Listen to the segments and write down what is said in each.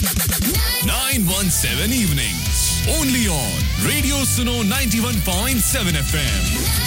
917 evenings. Only on Radio Suno 91.7 FM.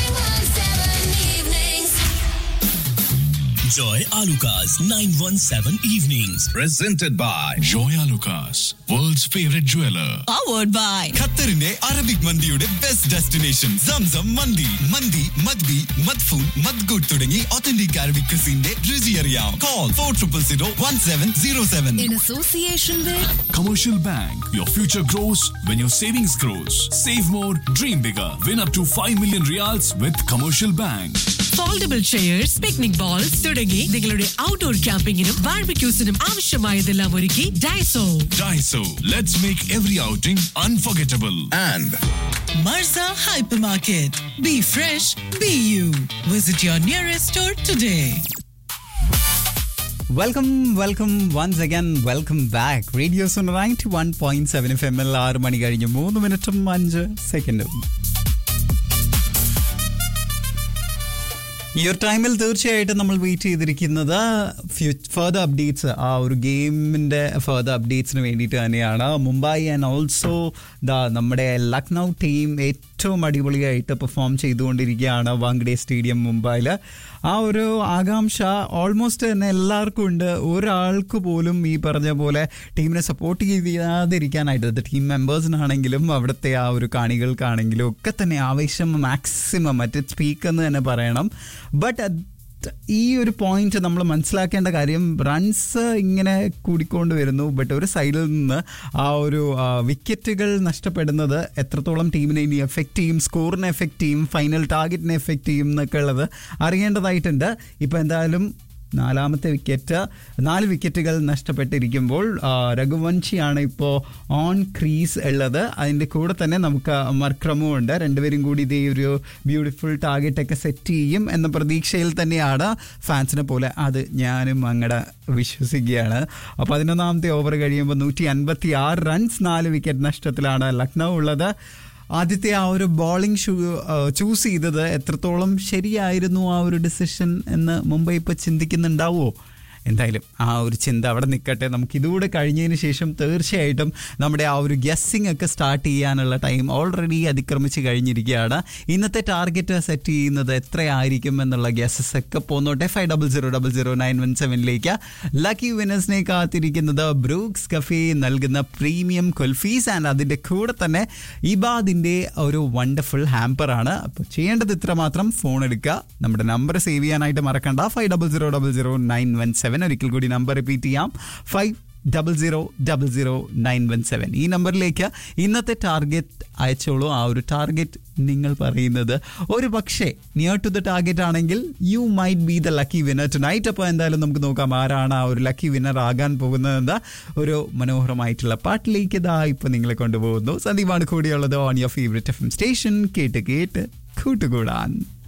Joy Alukas 917 Evenings. Presented by Joya Lucas, world's favorite jeweler. powered by ഖത്തറിന്റെ Arabic മന്തിയുടെ best destination Zamzam മന്തി മന്തി മദ്ബി മദ്ഫൂൻ മദ്ഗൂട്ട് തുടങ്ങി ഒത്തന്റിക് അറബിക് ക്രിസിന്റെ രുചി അറിയാം call for triple zero one seven zero seven in association with Commercial Bank. Your future grows when your savings grows. Save more, dream bigger. Win up to 5 million reals with Commercial Bank. Foldable chairs picnic bowls തുടങ്ങി നിങ്ങളുടെ outdoor ക്യാമ്പിങ്ങിനും ബാർബിക്യൂസിനും ആവശ്യമായതെല്ലാം ഒരുക്കി Daiso Daiso. Let's make every outing unforgettable. And Marza hypermarket be fresh be you visit your nearest store today welcome welcome once again welcome back radio ninety one point seven F M L ആറ് മണി കഴിഞ്ഞ് മൂന്ന് മിനിറ്റും അഞ്ച് സെക്കൻഡും ഈ ഒരു ടൈമിൽ തീർച്ചയായിട്ടും നമ്മൾ വെയിറ്റ് ചെയ്തിരിക്കുന്നത് ഫർദർ അപ്ഡേറ്റ്സ് ആ ഒരു ഗെയിമിൻ്റെ ഫർദർ അപ്ഡേറ്റ്സിന് വേണ്ടിയിട്ട് തന്നെയാണ് മുംബൈ ആൻഡ് ഓൾസോ ദാ നമ്മുടെ ലക്നൗ ടീം ഏറ്റവും അടിപൊളിയായിട്ട് പെർഫോം ചെയ്തുകൊണ്ടിരിക്കുകയാണ് വാങ്കഡെ സ്റ്റേഡിയം മുംബൈയിൽ ആ ഒരു ആകാംക്ഷ ഓൾമോസ്റ്റ് തന്നെ എല്ലാവർക്കും ഉണ്ട് ഒരാൾക്ക് പോലും ഈ പറഞ്ഞ പോലെ ടീമിനെ സപ്പോർട്ട് ചെയ്യാതിരിക്കാനായിട്ട് ടീം മെമ്പേഴ്സിനാണെങ്കിലും അവിടുത്തെ ആ ഒരു കാണികൾക്കാണെങ്കിലും ഒക്കെ തന്നെ ആവേശം മാക്സിമം മറ്റേ സ്പീക്ക് എന്ന് തന്നെ പറയണം ബട്ട് ഈ ഒരു പോയിന്റ് നമ്മൾ മനസ്സിലാക്കേണ്ട കാര്യം റൺസ് ഇങ്ങനെ കൂടിക്കൊണ്ട് വരുന്നു ബട്ട് ഒരു സൈഡിൽ നിന്ന് ആ ഒരു വിക്കറ്റുകൾ നഷ്ടപ്പെടുന്നത് എത്രത്തോളം ടീമിനെ ഇനി എഫക്റ്റ് ചെയ്യും സ്കോറിനെ എഫക്റ്റ് ചെയ്യും ഫൈനൽ ടാർഗറ്റിനെ എഫക്റ്റ് ചെയ്യും എന്നൊക്കെ ഉള്ളത് അറിയേണ്ടതായിട്ടുണ്ട് ഇപ്പം എന്തായാലും നാലാമത്തെ വിക്കറ്റ് നാല് വിക്കറ്റുകൾ നഷ്ടപ്പെട്ടിരിക്കുമ്പോൾ ആ, രഘുവംശിയാണ് ഇപ്പോൾ ഓൺ ക്രീസ് ഉള്ളത് അതിൻ്റെ കൂടെ തന്നെ നമുക്ക് മർക്രമും ഉണ്ട് രണ്ടുപേരും കൂടി ഇതേ ഒരു ബ്യൂട്ടിഫുൾ ടാർഗറ്റ് ഒക്കെ സെറ്റ് ചെയ്യും എന്ന പ്രതീക്ഷയിൽ തന്നെയാണ് ഫാൻസിനെ പോലെ അത് ഞാനും അങ്ങടെ വിശ്വസിക്കുകയാണ് അപ്പോൾ പതിനൊന്നാമത്തെ ഓവർ കഴിയുമ്പോൾ നൂറ്റി അൻപത്തി ആറ് റൺസ് നാല് വിക്കറ്റ് നഷ്ടത്തിലാണ് ലക്നൗ ഉള്ളത് ആദ്യത്തെ ആ ഒരു ബോളിംഗ് ചൂസ് ചെയ്തത് എത്രത്തോളം ശരിയായിരുന്നു ആ ഒരു ഡിസിഷൻ എന്ന് മുംബൈ ഇപ്പോൾ ചിന്തിക്കുന്നുണ്ടാവുമോ എന്തായാലും ആ ഒരു ചിന്ത അവിടെ നിൽക്കട്ടെ നമുക്ക് ഇതുകൂടെ കഴിഞ്ഞതിന് ശേഷം തീർച്ചയായിട്ടും നമ്മുടെ ആ ഒരു ഗസ്സിംഗ് ഒക്കെ സ്റ്റാർട്ട് ചെയ്യാനുള്ള ടൈം ഓൾറെഡി അതിക്രമിച്ച് കഴിഞ്ഞിരിക്കുകയാണ് ഇന്നത്തെ ടാർഗറ്റ് സെറ്റ് ചെയ്യുന്നത് എത്രയായിരിക്കും എന്നുള്ള ഗസ്സസ് ഒക്കെ പോന്നോട്ടെ five double zero double zero nine one സെവനിലേക്ക് ലക്കി വിനേഴ്സിനെ കാത്തിരിക്കുന്നത് ബ്രൂക്സ് കഫേ നൽകുന്ന പ്രീമിയം കുൽഫീസ് ആൻഡ് അതിൻ്റെ കൂടെ തന്നെ ഇബാദിൻ്റെ ഒരു വണ്ടർഫുൾ ഹാമ്പർ ആണ് അപ്പോൾ ചെയ്യേണ്ടത് ഇത്ര മാത്രം ഫോൺ എടുക്കുക നമ്മുടെ നമ്പർ സേവ് ചെയ്യാനായിട്ട് മറക്കണ്ട five double zero double zero nine one seven ഒരിക്കൽ കൂടി നമ്പർ റിപ്പീറ്റ് ചെയ്യാം five double zero double zero nine one seven ഈ നമ്പറിലേക്ക് ഇന്നത്തെ ടാർഗറ്റ് അയച്ചോളൂ ആ ഒരു ടാർഗറ്റ് നിങ്ങൾ പറയുന്നത് ഒരു പക്ഷേ നിയർ ടു ദ ടാർഗറ്റ് ആണെങ്കിൽ you might be the lucky winner tonight അപ്പോൾ എന്തായാലും നമുക്ക് നോക്കാം ആരാണ് ആ ഒരു ലക്കി വിന്നർ ആകാൻ പോകുന്നത് ഒരു മനോഹരമായിട്ടുള്ള പാട്ടിലേക്ക് ഇതാ ഇപ്പോൾ നിങ്ങളെ കൊണ്ടുപോകുന്നു സന്ദീപാണ് കൂടിയുള്ളത് on your favourite F M station കേട്ട് കേട്ട് കൂട്ടുകൂടാൻ